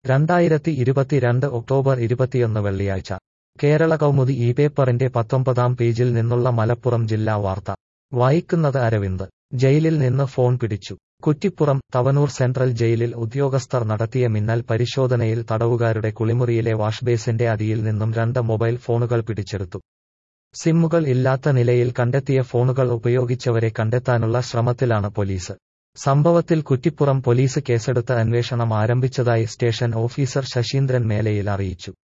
രണ്ടായിരത്തി ഇരുപത്തിരണ്ട് ഒക്ടോബർ ഇരുപത്തിയൊന്ന് വെള്ളിയാഴ്ച കേരള കൗമുദി ഈ പേപ്പറിന്റെ പത്തൊമ്പതാം പേജിൽ നിന്നുള്ള മലപ്പുറം ജില്ലാ വാർത്ത വായിക്കുന്നത് അരവിന്ദ് ജയിലിൽ നിന്ന് ഫോൺ പിടിച്ചു കുറ്റിപ്പുറം തവനൂർ സെൻട്രൽ ജയിലിൽ ഉദ്യോഗസ്ഥർ നടത്തിയ മിന്നൽ പരിശോധനയിൽ തടവുകാരുടെ കുളിമുറിയിലെ വാഷ്ബേസിന്റെ അടിയിൽ നിന്നും രണ്ട് മൊബൈൽ ഫോണുകൾ പിടിച്ചെടുത്തു സിമ്മുകൾ ഇല്ലാത്ത നിലയിൽ കണ്ടെത്തിയ ഫോണുകൾ ഉപയോഗിച്ചവരെ കണ്ടെത്താനുള്ള ശ്രമത്തിലാണ് പോലീസ് സംഭവത്തിൽ കുറ്റിപ്പുറം പോലീസ് കേസെടുത്ത് അന്വേഷണം ആരംഭിച്ചതായി സ്റ്റേഷൻ ഓഫീസർ ശശീന്ദ്രൻ മേലയിൽ അറിയിച്ചു